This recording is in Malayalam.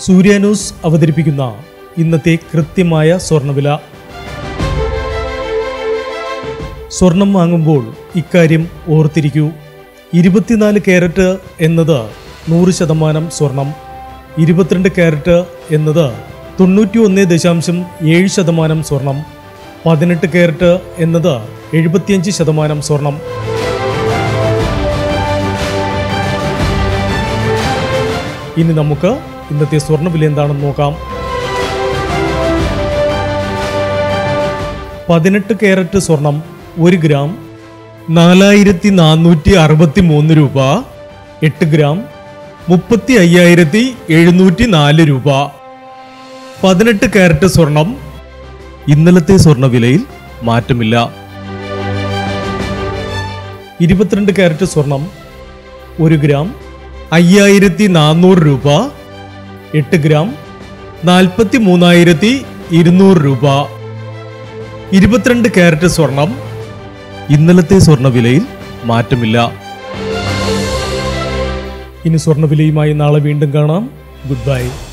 സൂര്യ ന്യൂസ് അവതരിപ്പിക്കുന്ന ഇന്നത്തെ കൃത്യമായ സ്വർണ്ണവില സ്വർണം വാങ്ങുമ്പോൾ ഇക്കാര്യം ഓർത്തിരിക്കൂ ഇരുപത്തിനാല് ക്യാരറ്റ് എന്നത് നൂറ് ശതമാനം സ്വർണം ഇരുപത്തിരണ്ട് ക്യാരറ്റ് എന്നത് തൊണ്ണൂറ്റി ഒന്ന് ദശാംശം ഏഴ് ശതമാനം സ്വർണം പതിനെട്ട് ക്യാരറ്റ് എന്നത് എഴുപത്തിയഞ്ച് ശതമാനം സ്വർണം ഇനി നമുക്ക് ഇന്നത്തെ സ്വർണ്ണവില എന്താണെന്ന് നോക്കാം പതിനെട്ട് ക്യാരറ്റ് സ്വർണം ഒരു ഗ്രാം നാലായിരത്തി നാനൂറ്റി അറുപത്തി മൂന്ന് രൂപ എട്ട് ഗ്രാം മുപ്പത്തി അയ്യായിരത്തി എഴുന്നൂറ്റി നാല് രൂപ പതിനെട്ട് ക്യാരറ്റ് സ്വർണം ഇന്നലത്തെ സ്വർണ്ണവിലയിൽ മാറ്റമില്ല ഇരുപത്തിരണ്ട് ക്യാരറ്റ് സ്വർണം ഒരു ഗ്രാം അയ്യായിരത്തി നാനൂറ് രൂപ എട്ട് ഗ്രാം നാൽപ്പത്തി മൂന്നായിരത്തി ഇരുന്നൂറ് രൂപ ഇരുപത്തിരണ്ട് ക്യാരറ്റ് സ്വർണം ഇന്നലത്തെ സ്വർണ്ണവിലയിൽ മാറ്റമില്ല ഇനി സ്വർണ്ണവിലയുമായി നാളെ വീണ്ടും കാണാം ഗുഡ് ബൈ